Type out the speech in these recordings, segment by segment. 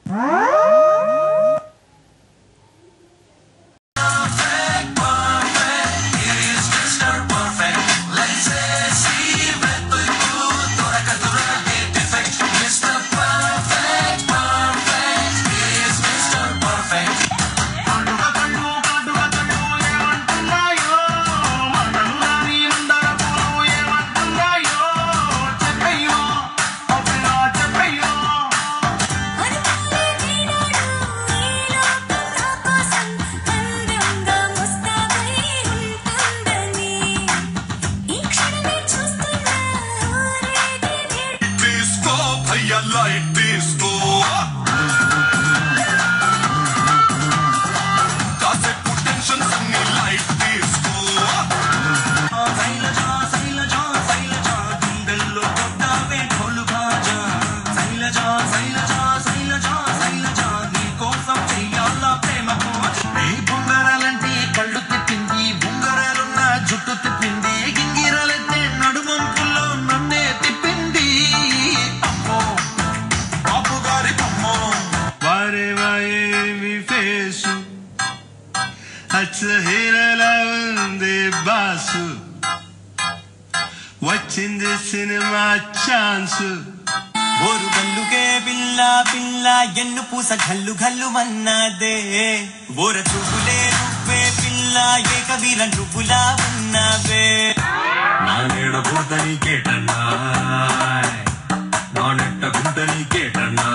Disco, భయ్యా light disco కాసేపు tensions అన్ని లైట్ డిస్కో శైలజ శైలజ శైలజ గుండెల్లో కొట్టావే ఢోలు బాజా శైలజ శైలజ శైలజ శైలజ నీ కోసం చెయ్యాలా ప్రేమ పూజ నీ బొంగరాలంటే కళ్ళు తిప్పింది బొంగరాలున్న జుట్టు తిప్పింది గింగిరాలంటే నడుమంపుల్లో నన్నే తిప్పింది అమ్మో బాబు గారి అమ్మో వారే వారే మీ ఫేసు అచ్చ హీరలా ఉంది బాసు వచ్చింది సినిమా ఛాన్సు ఓరు గల్లుగే పిల్ల పిల్ల ఎన్ను పూస గల్లు గల్లు అన్నదే ఓర చూపులే నువ్వే పిల్ల ఏక వీర నువ్వులా ఉన్నవే నా నీడ బూతని కేటన్నా నా నెట్ట గుంటని కేటన్నా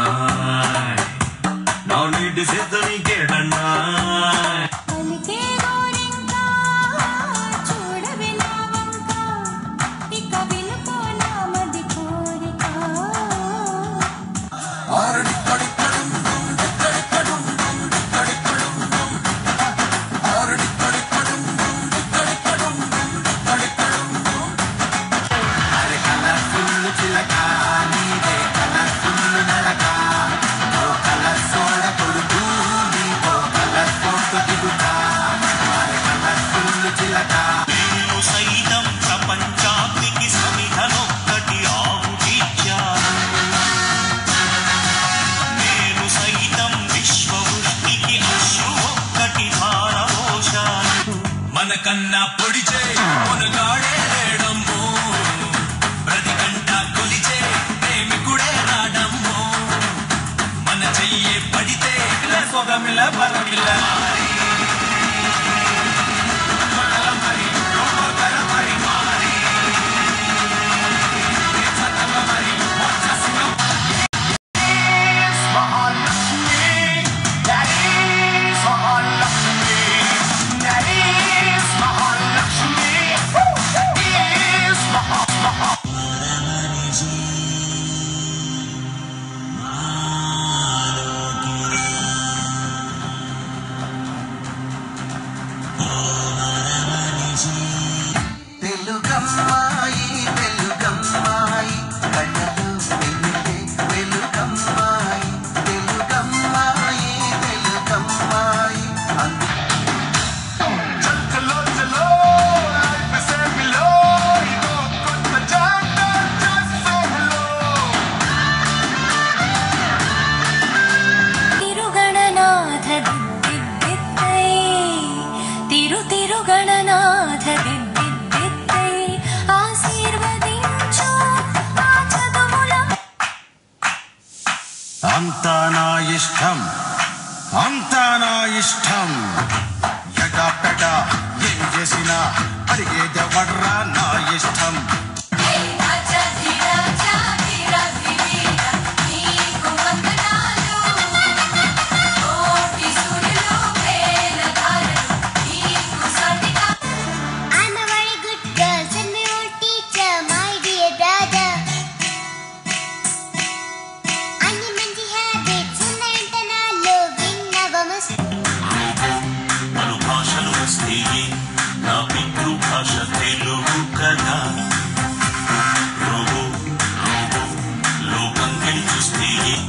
నా నీటి సిద్ధని కేటన్నా పలికే గోరింకా చూడవే నా వంక ఇక వినుకో నా మది కోరిక నేను సైతం ప్రపంచాగ్నికి సమిధనొక్కటి ఆవుటిచ్చాను నేను సైతం విశ్వవృష్టికి అశ్రు ఒక్కటి ధారపోశాను మనకన్నా పొడిచే మునగాడే లేడమ్మో ప్రతి గంట కొలిచే ప్రేమికుడే రాడమ్మో మన చెయ్యే పడితే సొగమిల పరమిల తెలుగమ్మాయి తెలుగమ్మాయి కళ్ళలు వెలుగే వెలుగమ్మాయి తెలుగమ్మాయి తెలుగమ్మాయి అందు చలో చలో లైఫ్ సే మిలో ఇదో కొత్త చాప్టర్ జస్ట్ సే హలో తిరుగణనాథ దిద్దిద్దై తిరు తిరుగణనాథ దిద్దిద్దై ఆశీర్వదించు ఆ చదువుల అంతా నా ఇష్టం అంతా నా ఇష్టం ఎడా పెడ ఏం చేసినా అడిగేదెవడ్రా నా ఇష్టం I'm a very good girl. Send me old teacher, my dear brother. అన్ని మంచి హ్యాబిట్స్ ఉన్నాయంట నాలో విన్నవమస్ పలు భాషలు వస్తే నా పితృ భాష తెలుగు కదా రోబో రోబో లోకం గెలిచూస్తే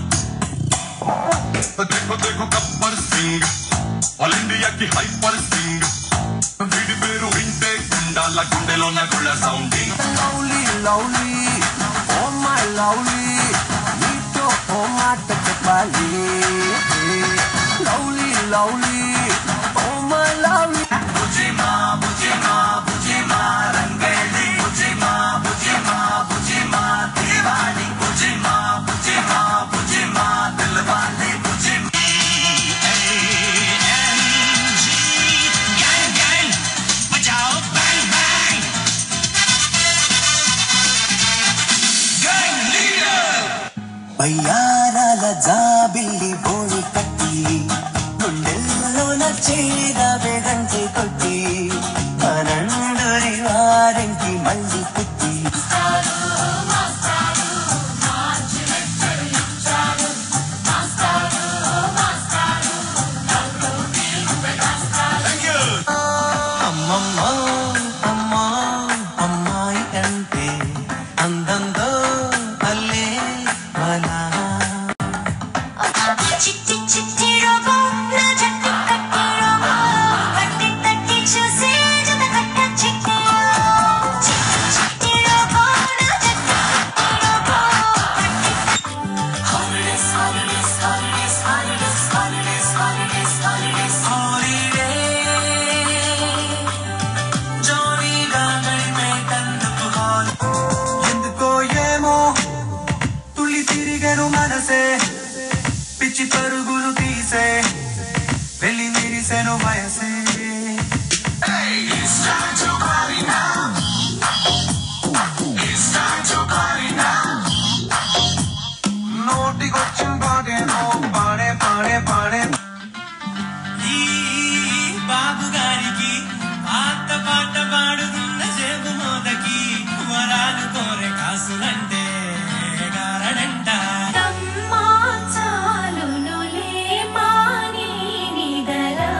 देखो देखो गब्बर సింగ్ ఆల్ ఇండియాకి హైపర్ సింగ్ వీడి పేరు వింటే గుండాల గుండెలోన గుళ్ళ sounding lovely lovely oh my lovely నీతో ఓ మాట చెప్ప చెప్పాలి lovely lovely oh my lovely బయ్యారాల జాబిల్లి బోని కట్టి గుండెల్లో నచ్చేదా వేగంటి కొట్టి అనందరి వారంకి మళ్ళీ పుట్టి అమ్మమ్మ అమ్మ అమ్మాయి అంటే అందంతో అల్లే వలా చిట్టి చిట్టి రోబో నా జట్టు కట్టి రోబో తట్టి తట్టి చూసి జత కట్ట చిట్టి చిట్టి చిట్టి రోబో నా జట్టు కట్టి robo holidays holidays holidays holidays holidays holidays holidays holiday జాలీగా గడిపేటందుకు హాల్ ఎందుకో ఏమో తుళ్ళి తిరిగెను మనసే పిచ్చి పరుగులు తీసే వెళ్ళి విరిసెను వయసే నోటికొచ్చిన పాటేనో పాడే పాడే పాడే ఈ బాబు గారికి పాత పాట పాడుతున్న జేబు మోదకి వరాలు కోరే కాసులంటే గారడంట తమ్మా చాలునులే మాని నిదరా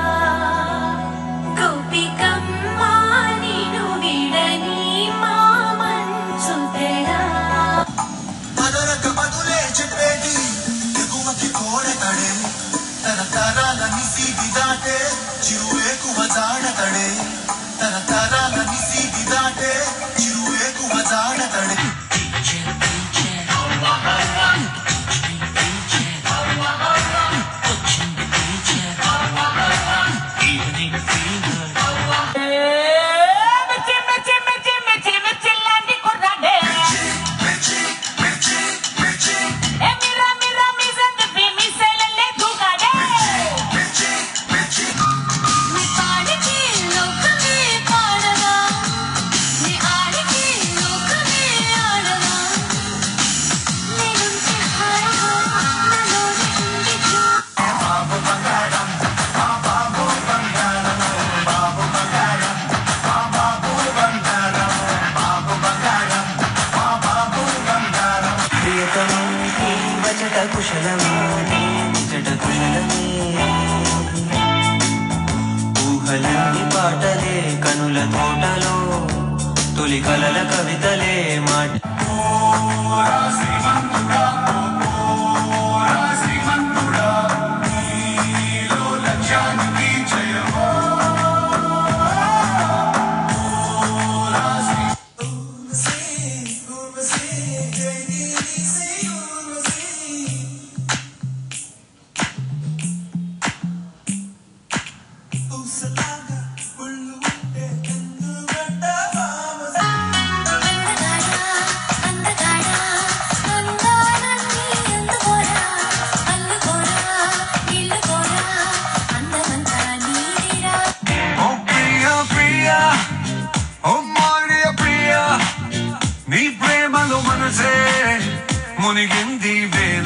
గోపికమ్మా నిను విడని మా మంచు తెరా మదరక బదులే చెప్పేటి ఎగుమతి కోడెతడే తన తరాల నిసీది దాటే చిరువేకువ జాడతడే తన తరాల నిసీది దాటే చిరువేకువ జాడతడే నీ పాడికి లోకమే పాడగా నీ ఆడికి లోకమే ఆడగా నేనుంటే హాయిగా నాలోనే ఉంది జో ప్రియతమంకి వచట కుశలమే చట కుశలమే ఊహలన్నీ పాటలే కనుల తోటలో తొలి కలల కవితలే మాట అందగాడా అందగాడా అందాలన్నీ అందుకోరా అందుకోరా నిల్లుకోరా అందమంతా నీదిరా ఓ ప్రియా ప్రియా ఓ మాడియ ప్రియా నీ ప్రేమలో మనసే మునిగింది వేళ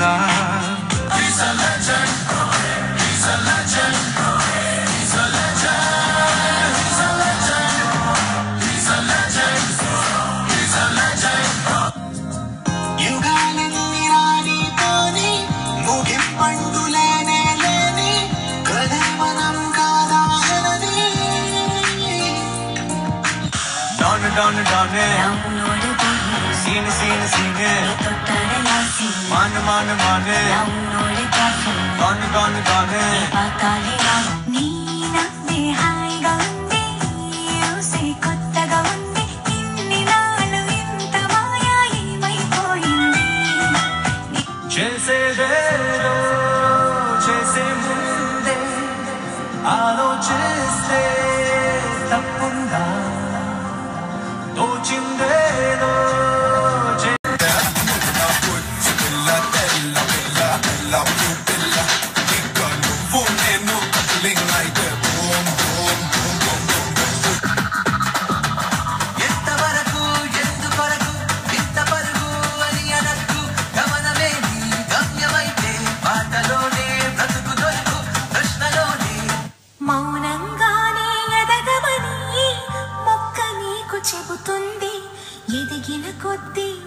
యుగాలన్నీ రానితోని ముగింపండులేనే లేని కలవనం కాదాలని డాన్ డాన్ డానే లవ్నోడు పోయి సీన్ సీన్ సీనే తొట్టడలాసి మాన్ మాన్ మానే లవ్నోడు కాఫీ గాన్ గాన్ గానే పాకాలిరా నీ నవ్వే హాయిగా ఉంది ఊసే కొత్తగా ఉంది ఇన్ని నాళ్ళు ఇంత మాయా ఏమైపోయింది చేసేదేదో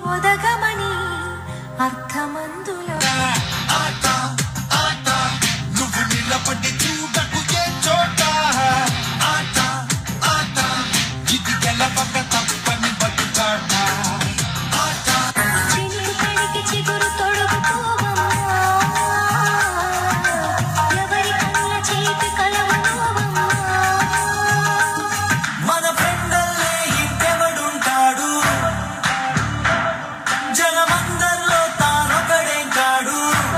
ఒదగమని అర్థమందులో ఆట ఆట నువ్వు నిలబడి చూడకు ఏ చోట ఆట ఆట ఇది గెలవక తప్పని బతుకాట ఆట చినుకు పడికి చిగురు తొడుగుకోవమ్మా ఎవరి కళ్ళ చేతి కలవనోవమ్మా మన ఫ్రెండల్లే ఇంకెవడుంటాడు జనమందరిలో తానొకడే కాడు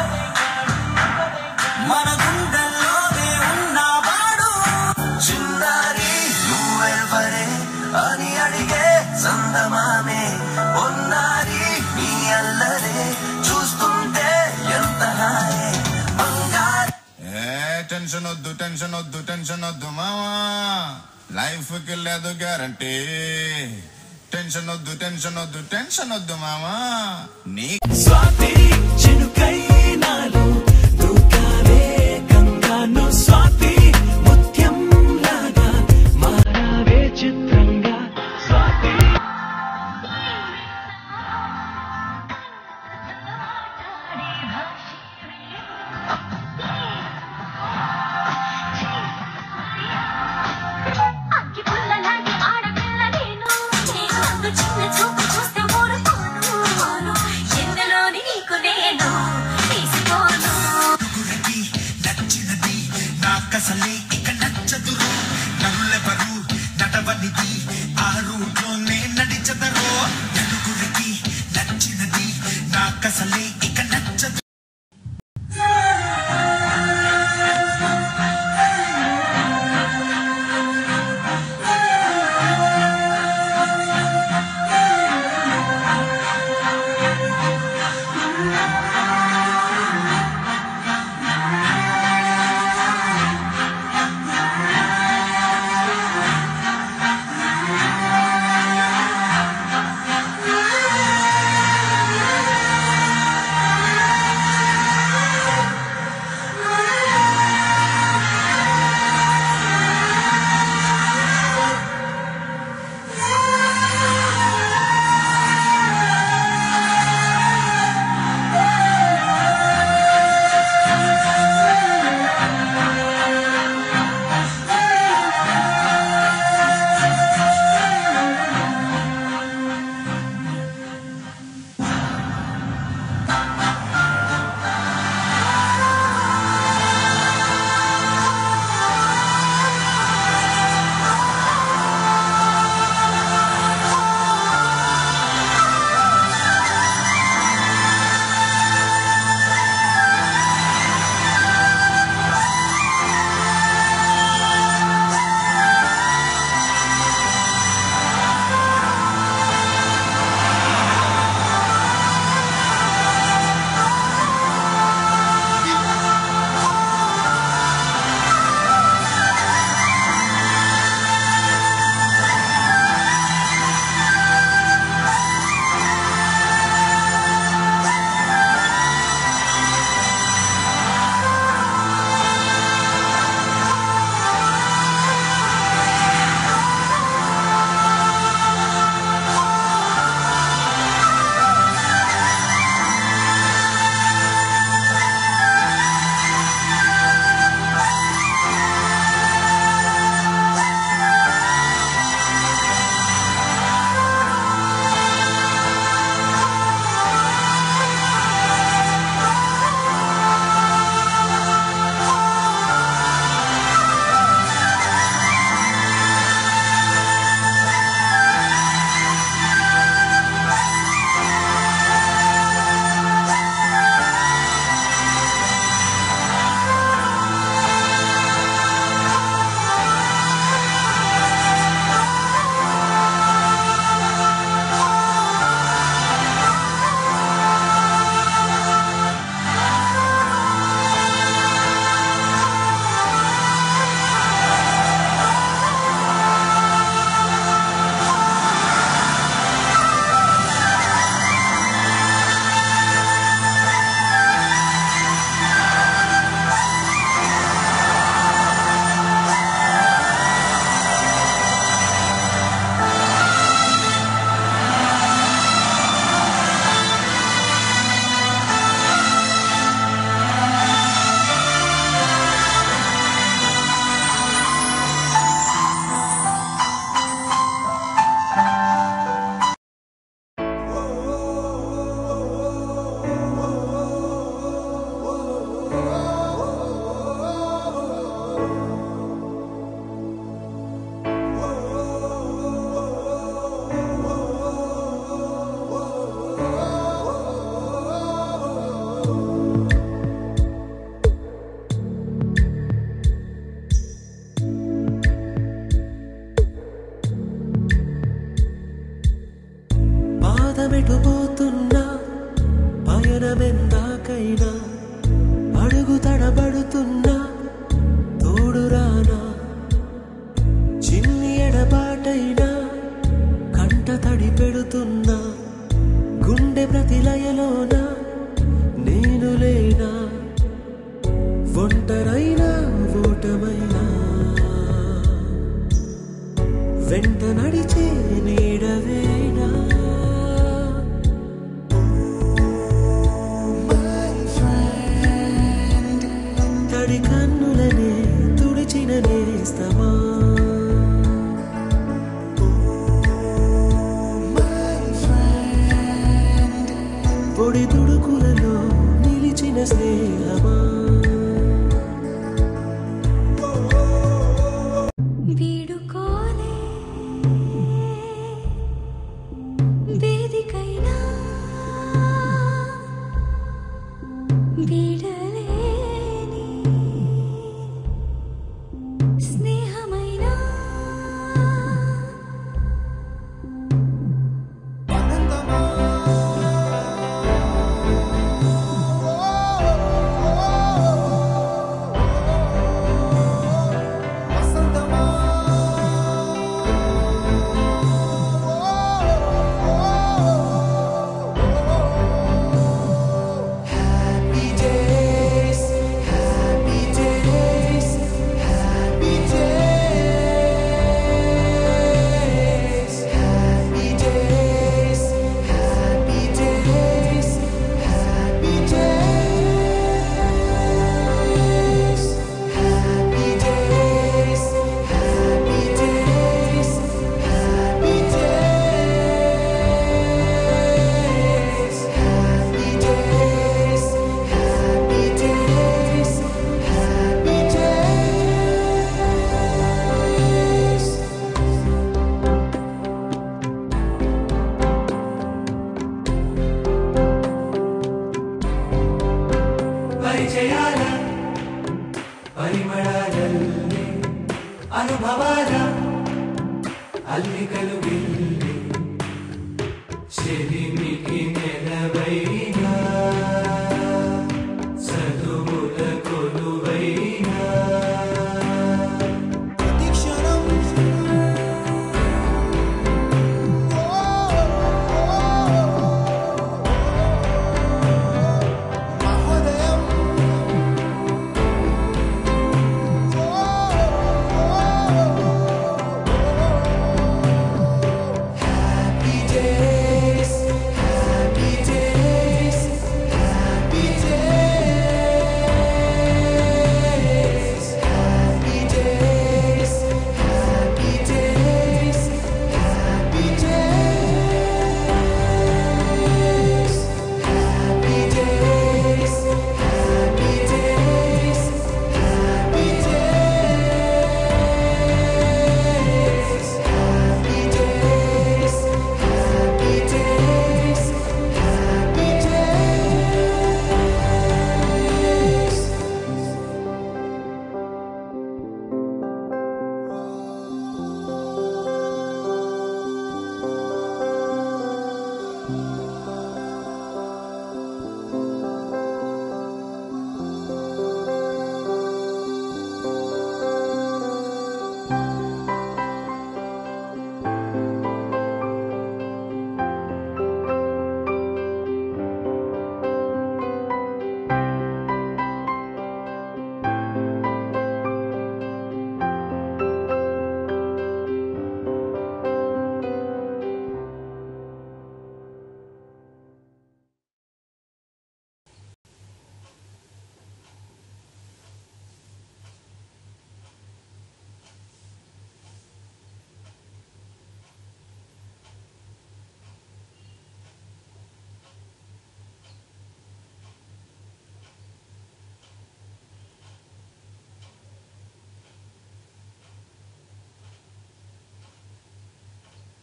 మన గుండెల్లోనే ఉన్నవాడు చిన్నారి నువ్వెవరే అని అడిగే సందమామే ఉన్నారి నీ అల్లరే చూస్తుంటే ఎంత హాయే బంగారు ఏ టెన్షన్ వద్దు టెన్షన్ వద్దు టెన్షన్ వద్దు మామా లైఫ్ కి లేదు గ్యారంటీ టెన్షన్ వద్దు టెన్షన్ వద్దు టెన్షన్ వద్దు మామా నీ స్వాతి చినుకై నాలో దూకావే గంగాను స్వాతి ముత్యం లాగా మారావే చిత్రంగా స్వాతి అగ్గి పుల్లలాంటి ఆడపిల్ల నేను నేను అందు చిన్న చూపు చూస్తే ఊరుకోను ఎందులోని నీకు నేను ఒంటరైనా ఓటమైనా వెంట నడిచే నీడవేనా తడి కన్నులనే తుడిచిన నేస్తమా పొడి తుడుకులలో నిలిచిన స్నేహమా వీడుకోలే వేదికైనా వీడలేని స్నేహమైనా ಪರಿಚಯಾಲ ಪರಿಮಳದಲ್ಲಿ ಅನುಭವದ ಅಲ್ಲಿಕಲು ಬಿಲ್ಲಿ ಸಿರಿಮಿಟಿ ನೆಲವೈ